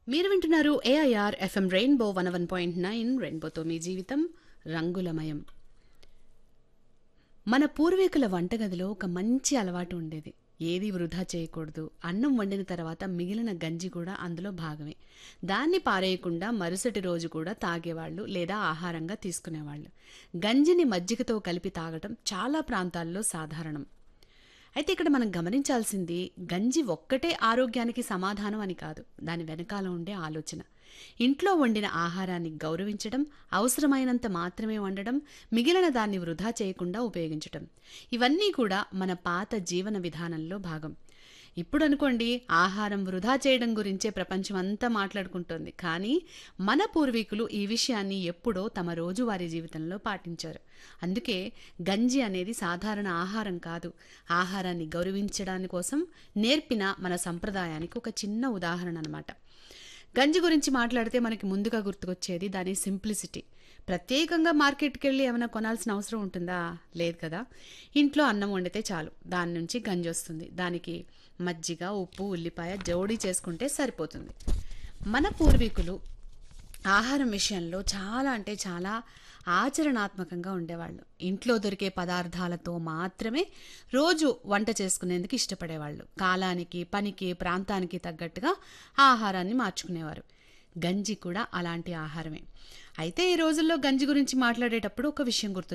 మీరు వింటున్నారు AIR FM rainbow one one point nine రెయిన్బోతో మీ జీవితం రంగులమయం మన పూర్వీకుల వంటగదిలో ఒక మంచి అలవాటు ఉండేది ఏది వృధా చేయకూడదు అన్నం వండిన తర్వాత మిగిలిన గంజి కూడా అందులో భాగమే దాన్ని పారేయకుండా మరుసటి రోజు కూడా తాగేవాళ్ళు లేదా ఆహారంగా తీసుకునేవాళ్ళు గంజిని మజ్జిగతో కలిపి తాగటం చాలా ప్రాంతాల్లో సాధారణం అయితే ఇక్కడ మనం గమనించాల్సింది గంజి ఒక్కటే ఆరోగ్యానికి సమాధానం అని కాదు దాని వెనకాల ఉండే ఆలోచన ఇంట్లో వండిన ఆహారాన్ని గౌరవించడం అవసరమైనంత మాత్రమే వండడం మిగిలిన దాన్ని వృధా చేయకుండా ఉపయోగించటం ఇవన్నీ కూడా మన పాత జీవన విధానంలో భాగం ఇప్పుడు అనుకోండి ఆహారం వృధా చేయడం గురించే ప్రపంచం అంతా మాట్లాడుకుంటోంది కానీ మన పూర్వీకులు ఈ విషయాన్ని ఎప్పుడో తమ రోజువారీ జీవితంలో పాటించారు అందుకే గంజి అనేది సాధారణ ఆహారం కాదు ఆహారాన్ని గౌరవించడాని కోసం నేర్పిన మన సంప్రదాయానికి ఒక చిన్న ఉదాహరణ అనమాట గంజి గురించి మాట్లాడితే మనకి ముందుగా గుర్తుకొచ్చేది దాని సింప్లిసిటీ ప్రత్యేకంగా మార్కెట్కి వెళ్ళి ఏమైనా కొనాల్సిన అవసరం ఉంటుందా లేదు కదా ఇంట్లో అన్నం వండితే చాలు దాని నుంచి గంజి వస్తుంది దానికి మజ్జిగ ఉప్పు ఉల్లిపాయ జోడీ చేసుకుంటే సరిపోతుంది మన పూర్వీకులు ఆహారం విషయంలో చాలా అంటే చాలా ఆచరణాత్మకంగా ఉండేవాళ్ళు ఇంట్లో దొరికే పదార్థాలతో మాత్రమే రోజు వంట చేసుకునేందుకు ఇష్టపడేవాళ్ళు కాలానికి పనికి ప్రాంతానికి తగ్గట్టుగా ఆహారాన్ని మార్చుకునేవారు గంజి కూడా అలాంటి ఆహారమే అయితే ఈ రోజుల్లో గంజి గురించి మాట్లాడేటప్పుడు ఒక విషయం గుర్తు